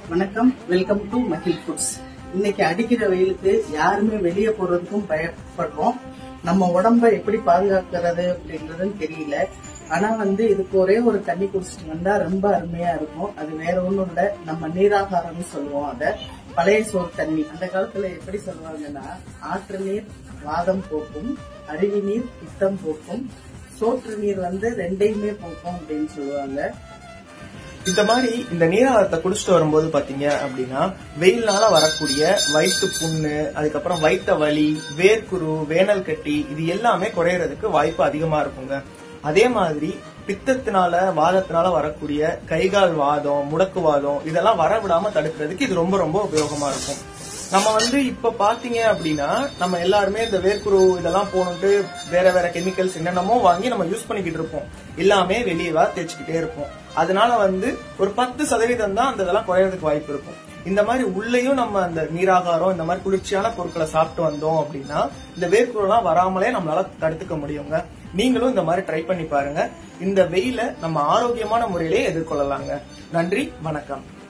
வணக்கம் welcome to மகிழ் foods இன்னைக்கு அடிக்கிற வெயிலுக்கு யாருமே வெளியே போறதுக்கும் பயப்படுறோம் நம்ம உடம்ப எப்படி பாதுகாக்கிறது அப்படின்றதுன்னு தெரியல ஆனா வந்து இதுக்கு ஒரே ஒரு தண்ணி குடிச்சிட்டு வந்தா ரொம்ப அருமையா இருக்கும் அது வேற ஒண்ணும் இல்ல நம்ம நீராகாரம்னு சொல்லுவோம் அத பழைய சோறு தண்ணி அந்த காலத்துல எப்படி சொல்லுவாங்கன்னா ஆற்று நீர் வாதம் போக்கும் அருவி நீர் பித்தம் போக்கும் சோற்று நீர் வந்து ரெண்டையுமே போக்கும் அப்படின்னு சொல்லுவாங்க இந்த மாதிரி இந்த நீராகாரத்தை குடிச்சிட்டு வரும்போது பாத்தீங்க அப்படின்னா வெயில்னால வரக்கூடிய வயிற்று புண்ணு அதுக்கப்புறம் வயித்த வலி வேர்க்குரு வேனல் கட்டி இது எல்லாமே குறையறதுக்கு வாய்ப்பு அதிகமா இருக்குங்க அதே மாதிரி பித்தத்தினால வாதத்தினால வரக்கூடிய கைகால் வாதம் முடக்குவாதம் இதெல்லாம் வரவிடாம தடுக்கிறதுக்கு இது ரொம்ப ரொம்ப உபயோகமா இருக்கும் நம்ம வந்து இப்ப பாத்தீங்க அப்படின்னா நம்ம எல்லாருமே இந்த வேர்க்குரு இதெல்லாம் போனுட்டு வேற வேற கெமிக்கல்ஸ் என்னென்னமோ வாங்கி நம்ம யூஸ் பண்ணிக்கிட்டு இருப்போம் எல்லாமே வெளியவா தேய்ச்சிக்கிட்டே இருப்போம் அதனால வந்து ஒரு பத்து சதவீதம் தான் அந்த இதெல்லாம் குறையறதுக்கு வாய்ப்பு இருக்கும் இந்த மாதிரி உள்ளேயும் நம்ம அந்த நீராகாரம் இந்த மாதிரி குளிர்ச்சியான பொருட்களை சாப்பிட்டு வந்தோம் அப்படின்னா இந்த வேர்க்குருலாம் வராமலே நம்மளால தடுத்துக்க முடியுங்க நீங்களும் இந்த மாதிரி ட்ரை பண்ணி பாருங்க இந்த வெயில நம்ம ஆரோக்கியமான முறையிலே எதிர்கொள்ளலாங்க நன்றி வணக்கம்